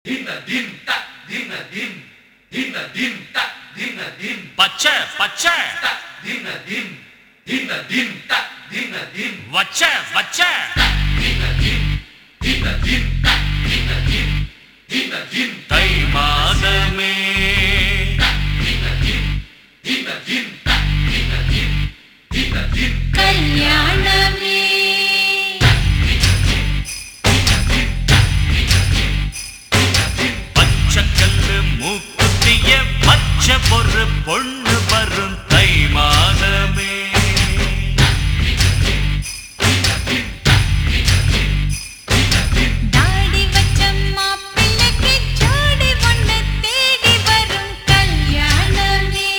பச்சை பச்சை வச்ச வச்ச தை மாதமே கல்யாணமே பச்சைக்கல்லு மூக்குத்திய பச்சை பொறு பொண்ணு வரும் தை மாதமே தாடி வச்ச மாப்பிள்ளைக்கு ஜோடி ஒண்ணு தேடி வரும் கல்யாணமே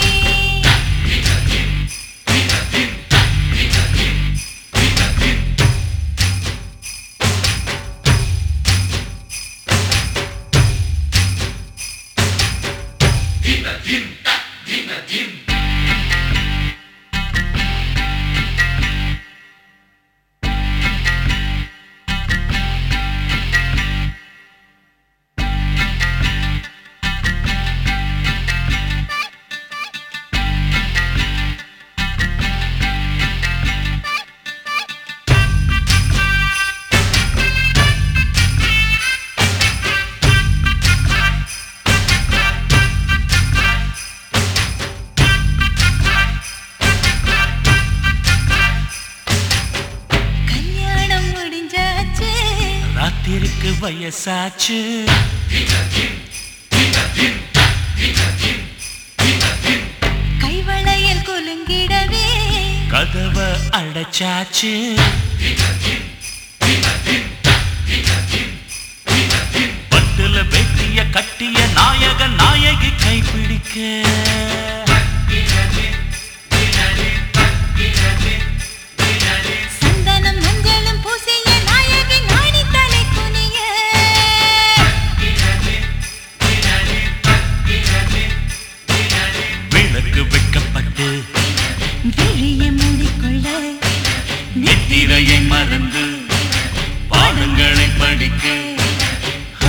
கல்யாணம் முடிஞ்சாச்சு ராத்திருக்கு வயசாச்சு கைவளையல் குலுங்கிடவே கதவ அடைச்சாச்சு பட்டுல வெட்டிய கட்டிய நாயக நாயகி கைப்பிடிக்க சந்தனம் மஞ்சளும் பூசிய நாயகி நாணி தலை குனிய விளக்கு வைக்கப்பட்டு விழிய மூடிக்கொள்ள நித்திரையை மறந்து பாடங்களை படிக்க ஆ,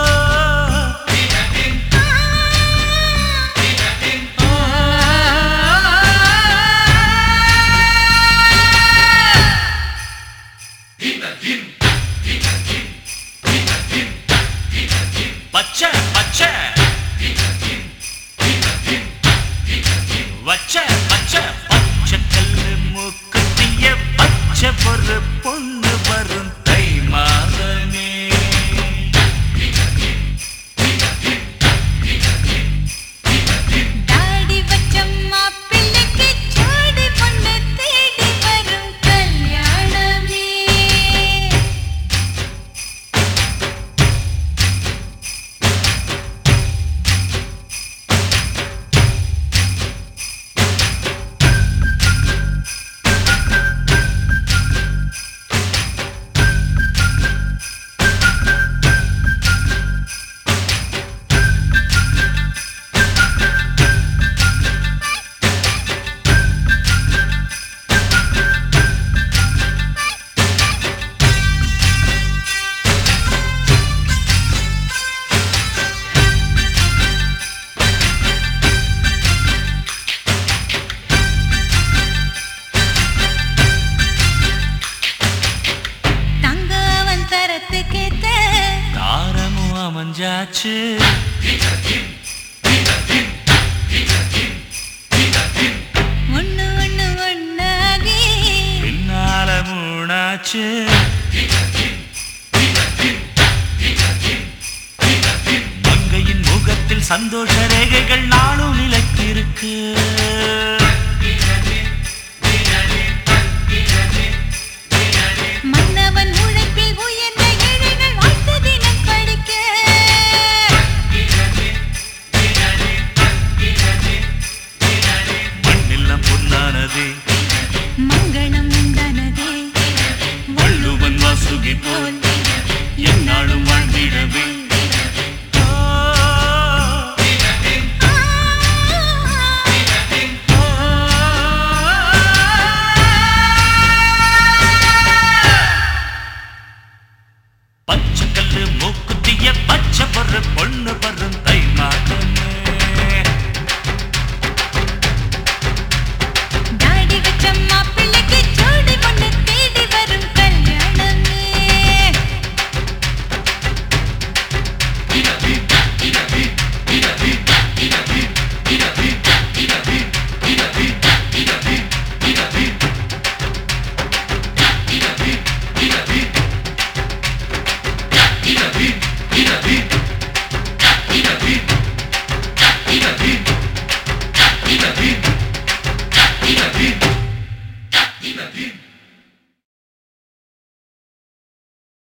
பச்சை பச்சை வச்ச வச்ச பச்சை கல்லு மூக்குத்திய பச்சை பொறு பொண்ணு வரும் தை மாதமே தாடி வச்ச மாப்பிள்ளைக்கு ஜோடி ஒண்ணு தேடி வரும் கல்யாணமே தங்கவன் தரத்துக்கேத்த தாரமும் அமைஞ்சாச்சு ஒண்ணு ஒண்ணு ஒண்ணாகி பின்னால மூணாச்சு மங்கையின் முகத்தில் சந்தோஷ ரேகைகள் நாளும் நிலைத்திருக்கு